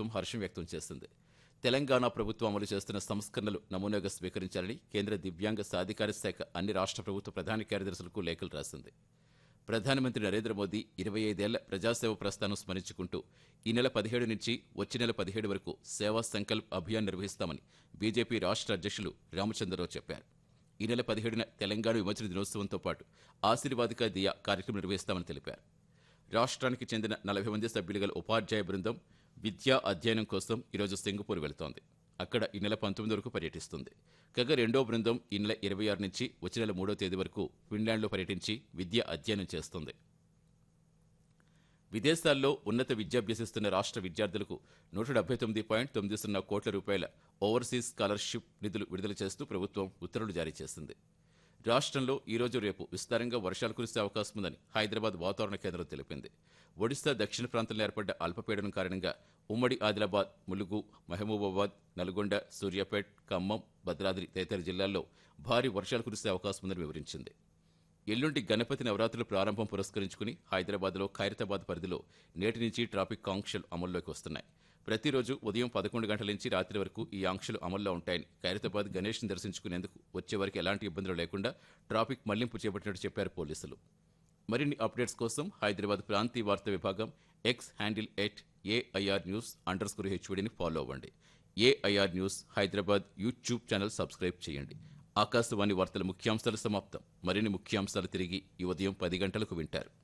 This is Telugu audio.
ప్రభుత్వం హర్షం వ్యక్తం చేసింది తెలంగాణ ప్రభుత్వం అమలు చేస్తున్న సంస్కరణలు నమూనాగా స్వీకరించాలని కేంద్ర దివ్యాంగ సాధికార శాఖ అన్ని రాష్ట్ర ప్రభుత్వ ప్రధాన కార్యదర్శులకు లేఖలు రాసింది ప్రధానమంత్రి నరేంద్ర మోదీ ఇరవై ఐదేళ్ల ప్రజాసేవ ప్రస్థానం స్మరించుకుంటూ ఈ నెల పదిహేడు నుంచి వచ్చే నెల పదిహేడు వరకు సేవా సంకల్ప్ అభియాన్ నిర్వహిస్తామని బీజేపీ రాష్ట్ర అధ్యక్షులు రామచంద్రరావు చెప్పారు ఈ నెల పదిహేడున తెలంగాణ విమోచన దినోత్సవంతో పాటు ఆశీర్వాదిక దియా కార్యక్రమం నిర్వహిస్తామని తెలిపారు రాష్ట్రానికి చెందిన నలభై మంది సభ్యులు గల ఉపాధ్యాయ బృందం విద్యా అధ్యయనం కోసం ఈరోజు సింగపూర్ వెళుతోంది అక్కడ ఈ నెల పంతొమ్మిది వరకు పర్యటిస్తుంది కాగా రెండో బృందం ఈ నెల ఇరవై ఆరు నుంచి వచ్చే నెల మూడో తేదీ వరకు ఫిన్లాండ్లో పర్యటించి విద్య అధ్యయనం చేస్తుంది విదేశాల్లో ఉన్నత విద్య అభ్యసిస్తున్న రాష్ట్ర విద్యార్థులకు నూట డెబ్బై తొమ్మిది పాయింట్ తొమ్మిది సున్నా కోట్ల రూపాయల ఓవర్సీస్ స్కాలర్షిప్ నిధులు విడుదల చేస్తూ ప్రభుత్వం ఉత్తర్వులు జారీ చేసింది రాష్ట్రంలో ఈ రోజు రేపు విస్తారంగా వర్షాలు కురిసే అవకాశం ఉందని హైదరాబాద్ వాతావరణ కేంద్రం తెలిపింది ఒడిశా దక్షిణ ప్రాంతంలో ఏర్పడ్డ అల్పపీడనం కారణంగా ఉమ్మడి ఆదిలాబాద్ ములుగు మహబూబాబాద్ నల్గొండ సూర్యాపేట్ ఖమ్మం భద్రాద్రి తదితర జిల్లాల్లో భారీ వర్షాలు కురిసే అవకాశం ఉందని వివరించింది ఎల్లుండి గణపతి నవరాత్రుల ప్రారంభం పురస్కరించుకుని హైదరాబాద్లో ఖైరతాబాద్ పరిధిలో నేటి నుంచి ట్రాఫిక్ ఆంక్షలు అమల్లోకి వస్తున్నాయి ప్రతిరోజు ఉదయం పదకొండు గంటల నుంచి రాత్రి వరకు ఈ ఆంక్షలు అమల్లో ఉంటాయని ఖైరతాబాద్ గణేష్ని దర్శించుకునేందుకు వచ్చే వరకు ఎలాంటి ఇబ్బందులు లేకుండా ట్రాఫిక్ మళ్లింపు చేపట్టినట్టు చెప్పారు పోలీసులు మరిన్ని అప్డేట్స్ కోసం హైదరాబాద్ ప్రాంతీయ వార్తా విభాగం X handle at AIR news underscore హెచ్వీడీని ఫాలో అవ్వండి AIR news Hyderabad YouTube channel subscribe చేయండి ఆకాశవాణి వార్తల ముఖ్యాంశాలు సమాప్తం మరిన్ని ముఖ్యాంశాలు తిరిగి ఈ ఉదయం పది గంటలకు వింటారు